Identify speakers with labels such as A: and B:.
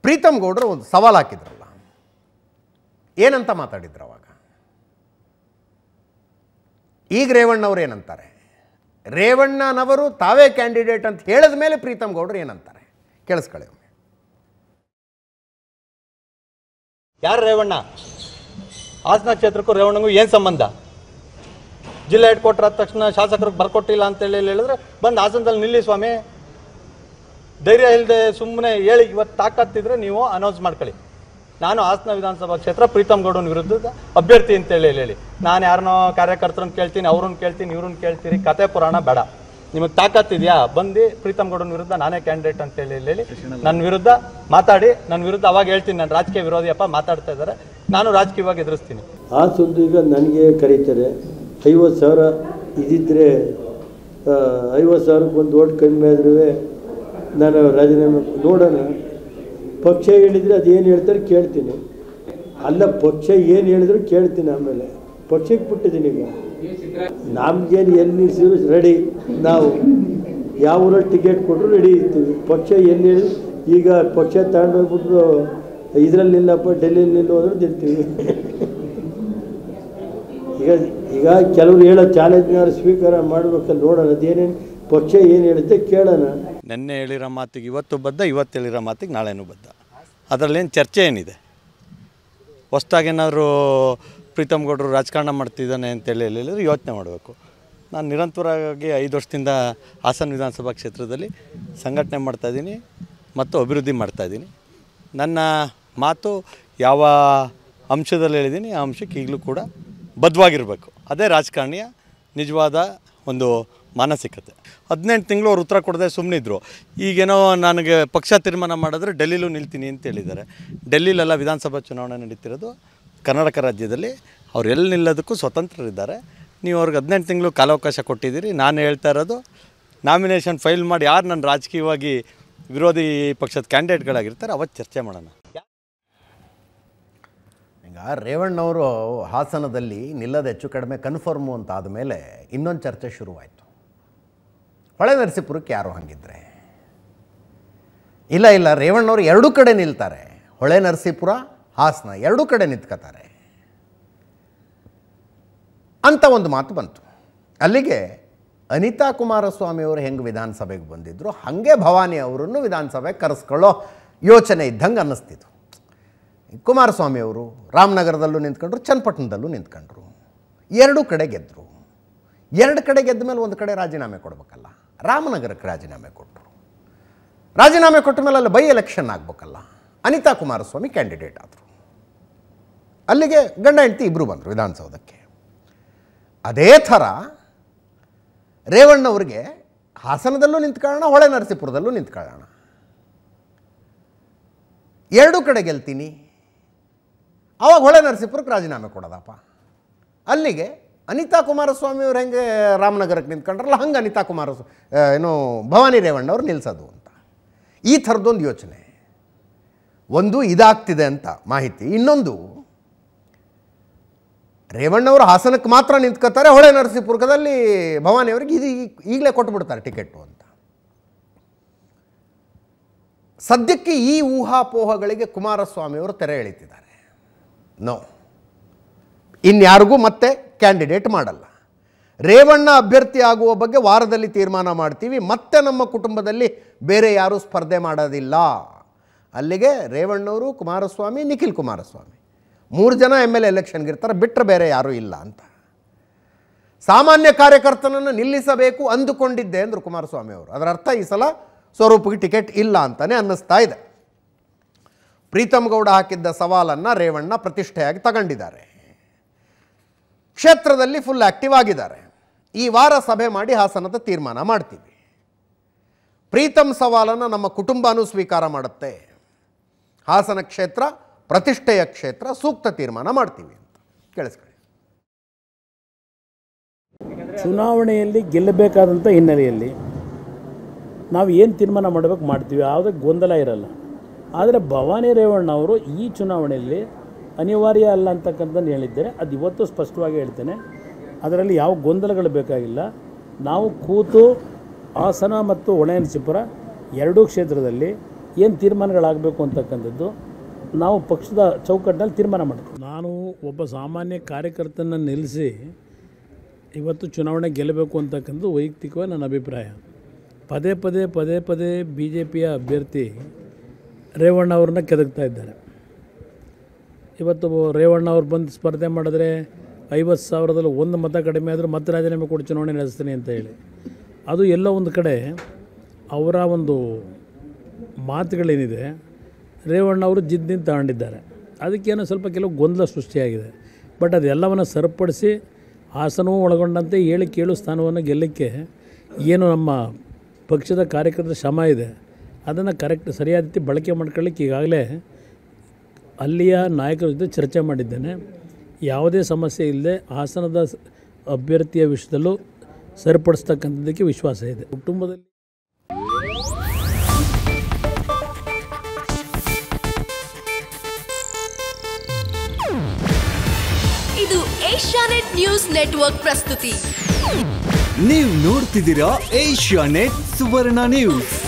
A: ಪ್ರೀತಮ್ ಗೌಡರು ಒಂದು ಸವಾಲು ಹಾಕಿದ್ರಲ್ಲ ಏನಂತ ಮಾತಾಡಿದ್ರು ಅವಾಗ ಈಗ ರೇವಣ್ಣವ್ರು ಏನಂತಾರೆ ರೇವಣ್ಣನವರು ತಾವೇ ಕ್ಯಾಂಡಿಡೇಟ್ ಅಂತ ಹೇಳಿದ ಮೇಲೆ ಪ್ರೀತಮ್ ಗೌಡರು ಏನಂತಾರೆ ಕೇಳಿಸ್ಕೊಳ್ಳಿ ಒಮ್ಮೆ
B: ಯಾರು ರೇವಣ್ಣ ಹಾಸನ ಕ್ಷೇತ್ರಕ್ಕೂ ರೇವಣ್ಣಗೂ ಏನು ಸಂಬಂಧ ಜಿಲ್ಲಾ ಹೆಡ್ ಕ್ವಾರ್ಟರ್ ಆದ ತಕ್ಷಣ ಶಾಸಕರಿಗೆ ಬರ್ಕೊಟ್ಟಿಲ್ಲ ಅಂತೇಳಿ ಹೇಳಿದ್ರೆ ಬಂದು ಹಾಸನದಲ್ಲಿ ನಿಲ್ಲಿ ಸ್ವಾಮಿ ಧೈರ್ಯ ಇಲ್ಲದೆ ಸುಮ್ಮನೆ ಹೇಳಿ ಇವತ್ತು ತಾಕತ್ತಿದ್ರೆ ನೀವು ಅನೌನ್ಸ್ ಮಾಡ್ಕೊಳ್ಳಿ ನಾನು ಹಾಸನ ವಿಧಾನಸಭಾ ಕ್ಷೇತ್ರ ಪ್ರೀತಮ್ ಗೌಡನ ವಿರುದ್ಧದ ಅಭ್ಯರ್ಥಿ ಅಂತೇಳಿ ಹೇಳಿ ನಾನು ಯಾರನ್ನೋ ಕಾರ್ಯಕರ್ತರನ್ನ ಕೇಳ್ತೀನಿ ಅವ್ರನ್ನ ಕೇಳ್ತೀನಿ ಇವ್ರನ್ನ ಕೇಳ್ತೀರಿ ಕತೆ ಪುರಾಣ ಬೇಡ ನಿಮಗೆ ತಾಕತ್ತಿದೆಯಾ ಬಂದು ಪ್ರೀತಮ್ ಗೌಡನ ವಿರುದ್ಧ ನಾನೇ ಕ್ಯಾಂಡಿಡೇಟ್ ಅಂತೇಳಿ ಹೇಳಿ ನನ್ನ ವಿರುದ್ಧ ಮಾತಾಡಿ ನನ್ನ ವಿರುದ್ಧ ಅವಾಗ ಹೇಳ್ತೀನಿ ನಾನು ರಾಜಕೀಯ ವಿರೋಧಿಯಪ್ಪ ಮಾತಾಡ್ತಾ ಇದ್ದಾರೆ ನಾನು ರಾಜಕೀಯವಾಗಿ ಎದುರಿಸ್ತೀನಿ
C: ಆ ಸುಂದು ಈಗ ನನಗೆ ಕರೀತಾರೆ ಐವತ್ತು ಸಾವಿರ ಇದಿದ್ದರೆ ಐವತ್ತು ಸಾವಿರಕ್ಕೆ ಒಂದು ಓಟ್ ಕಡಿಮೆ ಆದ್ರೂ ನಾನು ರಾಜೀನಾಮೆ ನೋಡೋಣ ಪಕ್ಷ ಹೇಳಿದರೆ ಅದೇನು ಹೇಳ್ತಾರೆ ಕೇಳ್ತೀನಿ ಅಲ್ಲ ಪಕ್ಷ ಏನು ಹೇಳಿದ್ರು ಕೇಳ್ತೀನಿ ಆಮೇಲೆ ಪಕ್ಷಕ್ಕೆ ಬಿಟ್ಟಿದ್ದೀನಿ ಈಗ ನಮ್ಗೇನು ಎಲ್ಲಿ ನಿಲ್ಸಿದ್ರು ರೆಡಿ ನಾವು ಯಾವ ಊರಲ್ಲಿ ಟಿಕೆಟ್ ಕೊಟ್ಟರು ರೆಡಿ ಇರ್ತೀವಿ ಪಕ್ಷ ಎಲ್ಲಿ ಹೇಳಿ ಈಗ ಪಕ್ಷ ತಗೊಂಡೋಗ್ಬಿಟ್ಟು ಇದರಲ್ಲಿ ನಿಲ್ಲಪ್ಪ ಡೆಲ್ಲಿಲಿ ನಿಲ್ಲು ಅಂದ್ರೆ ನಿಲ್ತೀವಿ ಈಗ ಈಗ ಕೆಲವರು ಹೇಳೋ ಚಾಲೆಂಜ್ನಾರು ಸ್ವೀಕಾರ ಮಾಡ್ಬೇಕಲ್ಲ ನೋಡೋಣ ಅದೇನೇನು ಪಕ್ಷ ಏನು ಹೇಳುತ್ತೆ ಕೇಳೋಣ
B: ನೆನ್ನೆ ಹೇಳಿರೋ ಮಾತಿಗೆ ಇವತ್ತು ಬದ್ಧ ಇವತ್ತು ಹೇಳಿರೋ ಮಾತಿಗೆ ನಾಳೆನೂ ಬದ್ಧ ಅದರಲ್ಲೇನು ಚರ್ಚೆ ಏನಿದೆ ಹೊಸ್ದಾಗೇನಾದರೂ ಪ್ರೀತಮ್ ಗೌಡರು ರಾಜಕಾರಣ ಮಾಡ್ತಿದ್ದಾನೆ ಅಂತೇಳಿ ಹೇಳಿದ್ರೆ ಯೋಚನೆ ಮಾಡಬೇಕು ನಾನು ನಿರಂತರವಾಗಿ ಐದು ವರ್ಷದಿಂದ ಹಾಸನ ವಿಧಾನಸಭಾ ಕ್ಷೇತ್ರದಲ್ಲಿ ಸಂಘಟನೆ ಮಾಡ್ತಾಯಿದ್ದೀನಿ ಮತ್ತು ಅಭಿವೃದ್ಧಿ ಮಾಡ್ತಾಯಿದ್ದೀನಿ ನನ್ನ ಮಾತು ಯಾವ ಅಂಶದಲ್ಲಿ ಹೇಳಿದ್ದೀನಿ ಆ ಅಂಶಕ್ಕೆ ಈಗಲೂ ಕೂಡ ಬದ್ಧವಾಗಿರಬೇಕು ಅದೇ ರಾಜಕಾರಣಿಯ ನಿಜವಾದ ಒಂದು ಮಾನಸಿಕತೆ ಹದಿನೆಂಟು ತಿಂಗಳು ಅವ್ರು ಉತ್ತರ ಕೊಡದೆ ಸುಮ್ಮನಿದ್ರು ಈಗೇನೋ ನನಗೆ ಪಕ್ಷ ತೀರ್ಮಾನ ಮಾಡಿದ್ರೆ ಡೆಲ್ಲಿಲೂ ನಿಲ್ತೀನಿ ಅಂತ ಹೇಳಿದ್ದಾರೆ ಡೆಲ್ಲಿಲೆಲ್ಲ ವಿಧಾನಸಭಾ ಚುನಾವಣೆ ನಡೀತಿರೋದು ಕರ್ನಾಟಕ ರಾಜ್ಯದಲ್ಲಿ ಅವ್ರು ಎಲ್ಲಿ ನಿಲ್ಲೋದಕ್ಕೂ ಸ್ವತಂತ್ರರಿದ್ದಾರೆ ನೀವು ಅವ್ರಿಗೆ ಹದಿನೆಂಟು ತಿಂಗಳು ಕಾಲಾವಕಾಶ ಕೊಟ್ಟಿದ್ದೀರಿ ನಾನು ಹೇಳ್ತಾ ಇರೋದು ನಾಮಿನೇಷನ್ ಫೈಲ್ ಮಾಡಿ ಯಾರು ನನ್ನ ರಾಜಕೀಯವಾಗಿ ವಿರೋಧಿ ಪಕ್ಷದ ಕ್ಯಾಂಡಿಡೇಟ್ಗಳಾಗಿರ್ತಾರೆ ಅವತ್ತು ಚರ್ಚೆ ಮಾಡೋಣ
A: ಈಗ ರೇವಣ್ಣವರು ಹಾಸನದಲ್ಲಿ ನಿಲ್ಲದ ಹೆಚ್ಚು ಕಡಿಮೆ ಕನ್ಫರ್ಮು ಅಂತ ಆದಮೇಲೆ ಇನ್ನೊಂದು ಚರ್ಚೆ ಶುರುವಾಯಿತು ಹೊಳೆ ನರಸೀಪುರಕ್ಕೆ ಯಾರು ಹಂಗಿದ್ರೆ ಇಲ್ಲ ಇಲ್ಲ ರೇವಣ್ಣವರು ಎರಡೂ ಕಡೆ ನಿಲ್ತಾರೆ ಹೊಳೆ ನರಸೀಪುರ ಹಾಸನ ಎರಡೂ ಕಡೆ ನಿಂತ್ಕೋತಾರೆ ಅಂತ ಒಂದು ಮಾತು ಬಂತು ಅಲ್ಲಿಗೆ ಅನಿತಾ ಕುಮಾರಸ್ವಾಮಿ ಅವರು ಹೆಂಗೆ ವಿಧಾನಸಭೆಗೆ ಬಂದಿದ್ರು ಹಾಗೆ ಭವಾನಿ ಅವರನ್ನು ವಿಧಾನಸಭೆಗೆ ಕರೆಸ್ಕೊಳ್ಳೋ ಯೋಚನೆ ಇದ್ದಂಗೆ ಅನ್ನಿಸ್ತಿತ್ತು ಕುಮಾರಸ್ವಾಮಿ ಅವರು ರಾಮನಗರದಲ್ಲೂ ನಿಂತ್ಕೊಂಡ್ರು ಚನ್ನಪಟ್ಟಣದಲ್ಲೂ ನಿಂತ್ಕೊಂಡ್ರು ಎರಡೂ ಕಡೆ ಗೆದ್ದರು ಎರಡು ಕಡೆ ಗೆದ್ದ ಮೇಲೆ ಒಂದು ಕಡೆ ರಾಜೀನಾಮೆ ಕೊಡಬೇಕಲ್ಲ ರಾಮನಗರಕ್ಕೆ ರಾಜೀನಾಮೆ ಕೊಟ್ಟರು ರಾಜೀನಾಮೆ ಕೊಟ್ಟ ಮೇಲೆ ಅಲ್ಲಿ ಬೈ ಎಲೆಕ್ಷನ್ ಆಗಬೇಕಲ್ಲ ಅನಿತಾ ಕುಮಾರಸ್ವಾಮಿ ಕ್ಯಾಂಡಿಡೇಟ್ ಆದರು ಅಲ್ಲಿಗೆ ಗಂಡ ಹೆಂಡತಿ ಇಬ್ಬರು ಬಂದರು ವಿಧಾನಸೌಧಕ್ಕೆ ಅದೇ ಥರ ರೇವಣ್ಣವ್ರಿಗೆ ಹಾಸನದಲ್ಲೂ ನಿಂತ್ಕೊಳ್ಳೋಣ ಹೊಳೆ ನರಸೀಪುರದಲ್ಲೂ ನಿಂತ್ಕೊಳ್ಳೋಣ ಎರಡೂ ಕಡೆ ಗೆಲ್ತೀನಿ ಅವಾಗ ಹೊಳೆ ನರಸೀಪುರಕ್ಕೆ ರಾಜೀನಾಮೆ ಕೊಡೋದಪ್ಪ ಅಲ್ಲಿಗೆ ಅನಿತಾ ಕುಮಾರಸ್ವಾಮಿ ಅವ್ರು ಹೆಂಗೆ ರಾಮನಗರಕ್ಕೆ ನಿಂತ್ಕೊಂಡ್ರಲ್ಲ ಹಂಗೆ ಅನಿತಾ ಕುಮಾರಸ್ವಾಮಿ ಏನು ಭವಾನಿ ರೇವಣ್ಣವ್ರು ನಿಲ್ಲಿಸೋದು ಅಂತ ಈ ಥರದೊಂದು ಯೋಚನೆ ಒಂದು ಇದಾಗ್ತಿದೆ ಅಂತ ಮಾಹಿತಿ ಇನ್ನೊಂದು ರೇವಣ್ಣವರು ಹಾಸನಕ್ಕೆ ಮಾತ್ರ ನಿಂತ್ಕೋತಾರೆ ಹೊಳೆ ನರಸೀಪುರದಲ್ಲಿ ಭವಾನಿ ಅವರಿಗೆ ಇದು ಈಗಲೇ ಕೊಟ್ಬಿಡ್ತಾರೆ ಟಿಕೆಟು ಅಂತ ಸದ್ಯಕ್ಕೆ ಈ ಊಹಾಪೋಹಗಳಿಗೆ ಕುಮಾರಸ್ವಾಮಿಯವರು ತೆರೆ ಎಳಿತಿದ್ದಾರೆ ನೋ ಇನ್ಯಾರಿಗೂ ಮತ್ತೆ ಕ್ಯಾಂಡಿಡೇಟ್ ಮಾಡಲ್ಲ ರೇವಣ್ಣ ಅಭ್ಯರ್ಥಿ ಆಗುವ ಬಗ್ಗೆ ವಾರದಲ್ಲಿ ತೀರ್ಮಾನ ಮಾಡ್ತೀವಿ ಮತ್ತೆ ನಮ್ಮ ಕುಟುಂಬದಲ್ಲಿ ಬೇರೆ ಯಾರೂ ಸ್ಪರ್ಧೆ ಮಾಡೋದಿಲ್ಲ ಅಲ್ಲಿಗೆ ರೇವಣ್ಣವರು ಕುಮಾರಸ್ವಾಮಿ ನಿಖಿಲ್ ಕುಮಾರಸ್ವಾಮಿ ಮೂರು ಜನ ಎಮ್ ಎಲ್ ಎಲೆಕ್ಷನ್ಗೆ ಇರ್ತಾರೆ ಬಿಟ್ಟರೆ ಬೇರೆ ಯಾರೂ ಇಲ್ಲ ಅಂತ ಸಾಮಾನ್ಯ ಕಾರ್ಯಕರ್ತನನ್ನು ನಿಲ್ಲಿಸಬೇಕು ಅಂದುಕೊಂಡಿದ್ದೆ ಅಂದರು ಕುಮಾರಸ್ವಾಮಿ ಅವರು ಅದರ ಅರ್ಥ ಈ ಸಲ ಸ್ವರೂಪಿಗೆ ಟಿಕೆಟ್ ಇಲ್ಲ ಅಂತಲೇ ಅನ್ನಿಸ್ತಾ ಇದೆ ಪ್ರೀತಮ್ ಗೌಡ ಹಾಕಿದ್ದ ಸವಾಲನ್ನು ರೇವಣ್ಣ ಪ್ರತಿಷ್ಠೆಯಾಗಿ ತಗೊಂಡಿದ್ದಾರೆ ಕ್ಷೇತ್ರದಲ್ಲಿ ಫುಲ್ ಆಕ್ಟಿವ್ ಆಗಿದ್ದಾರೆ ಈ ವಾರ ಸಭೆ ಮಾಡಿ ಹಾಸನದ ತೀರ್ಮಾನ ಮಾಡ್ತೀವಿ ಪ್ರೀತಮ್ ಸವಾಲನ್ನು ನಮ್ಮ ಕುಟುಂಬನೂ ಸ್ವೀಕಾರ ಮಾಡುತ್ತೆ ಹಾಸನ ಕ್ಷೇತ್ರ ಪ್ರತಿಷ್ಠೆಯ ಕ್ಷೇತ್ರ ಸೂಕ್ತ ತೀರ್ಮಾನ ಮಾಡ್ತೀವಿ ಅಂತ ಕೇಳಿಸ್ಕೊಳ್ಳಿ
D: ಚುನಾವಣೆಯಲ್ಲಿ ಗೆಲ್ಲಬೇಕಾದಂಥ ಹಿನ್ನೆಲೆಯಲ್ಲಿ ನಾವು ಏನು ತೀರ್ಮಾನ ಮಾಡಬೇಕು ಮಾಡ್ತೀವಿ ಯಾವುದೇ ಗೊಂದಲ ಇರಲ್ಲ ಆದರೆ ಭವಾನಿ ರೇವಣ್ಣ ಅವರು ಈ ಚುನಾವಣೆಯಲ್ಲಿ ಅನಿವಾರ್ಯ ಅಲ್ಲ ಅಂತಕ್ಕಂಥದ್ದು ಹೇಳಿದ್ದಾರೆ ಅದು ಇವತ್ತು ಸ್ಪಷ್ಟವಾಗಿ ಹೇಳ್ತೇನೆ ಅದರಲ್ಲಿ ಯಾವ ಗೊಂದಲಗಳು ಬೇಕಾಗಿಲ್ಲ ನಾವು ಕೂತು ಹಾಸನ ಮತ್ತು ಒಳನರಸೀಪುರ ಎರಡೂ ಕ್ಷೇತ್ರದಲ್ಲಿ ಏನು ತೀರ್ಮಾನಗಳಾಗಬೇಕು ಅಂತಕ್ಕಂಥದ್ದು ನಾವು ಪಕ್ಷದ ಚೌಕಟ್ಟಿನಲ್ಲಿ ತೀರ್ಮಾನ ಮಾಡ್ತೀವಿ ನಾನು ಒಬ್ಬ ಸಾಮಾನ್ಯ ಕಾರ್ಯಕರ್ತನ ನಿಲ್ಲಿಸಿ ಇವತ್ತು ಚುನಾವಣೆ ಗೆಲ್ಲಬೇಕು ಅಂತಕ್ಕಂಥದ್ದು ವೈಯಕ್ತಿಕವಾಗಿ ನನ್ನ ಅಭಿಪ್ರಾಯ ಪದೇ ಪದೇ ಪದೇ ಪದೇ ಬಿ ಜೆ ಪಿಯ ಅಭ್ಯರ್ಥಿ ರೇವಣ್ಣ ಅವ್ರನ್ನ ಕೆದಕ್ತಾ ಇದ್ದಾರೆ ಇವತ್ತು ರೇವಣ್ಣ ಅವ್ರು ಬಂದು ಸ್ಪರ್ಧೆ ಮಾಡಿದ್ರೆ ಐವತ್ತು ಸಾವಿರದಲ್ಲಿ ಒಂದು ಮತ ಕಡಿಮೆ ಆದರೂ ಮತ್ತೆ ರಾಜೀನಾಮೆ ಕೊಟ್ಟು ಚುನಾವಣೆ ನಡೆಸ್ತೀನಿ ಅಂತ ಹೇಳಿ ಅದು ಎಲ್ಲ ಒಂದು ಕಡೆ ಅವರ ಒಂದು ಮಾತುಗಳೇನಿದೆ ರೇವಣ್ಣ ಅವರು ಜಿದ್ದಿನ ತಗೊಂಡಿದ್ದಾರೆ ಅದಕ್ಕೇನೋ ಸ್ವಲ್ಪ ಕೆಲವು ಗೊಂದಲ ಸೃಷ್ಟಿಯಾಗಿದೆ ಬಟ್ ಅದೆಲ್ಲವನ್ನು ಸರಿಪಡಿಸಿ ಹಾಸನವೂ ಒಳಗೊಂಡಂತೆ ಏಳು ಕೇಳು ಸ್ಥಾನವನ್ನು ಗೆಲ್ಲಕ್ಕೆ ಏನು ನಮ್ಮ ಪಕ್ಷದ ಕಾರ್ಯಕರ್ತರ ಶ್ರಮ ಇದೆ ಅದನ್ನು ಕರೆಕ್ಟ್ ಸರಿಯಾದ ರೀತಿ ಬಳಕೆ ಮಾಡ್ಕೊಳ್ಳಿಕ್ಕೆ ಈಗಾಗಲೇ ಅಲ್ಲಿಯ ನಾಯಕರ ಜೊತೆ ಚರ್ಚೆ ಮಾಡಿದ್ದೇನೆ ಯಾವುದೇ ಸಮಸ್ಯೆ ಇಲ್ಲದೆ ಹಾಸನದ ಸ- ಅಭ್ಯರ್ಥಿಯ ವಿಷಯದಲ್ಲೂ ಸರಿಪಡಿಸ್ತಕ್ಕಂಥದ್ದಕ್ಕೆ ವಿಶ್ವಾಸ ಇದೆ ಕುಟುಂಬದಲ್ಲಿ
E: ಇದು ಏಷ್ಯಾನೆಟ್ ನ್ಯೂಸ್ ನೆಟ್ವರ್ಕ್ ಪ್ರಸ್ತುತಿ
F: ನೀವು ನೋಡ್ತಿದ್ದೀರಾ ಏಷ್ಯಾ ನೆಟ್ ಸುವರ್ಣ ನ್ಯೂಸ್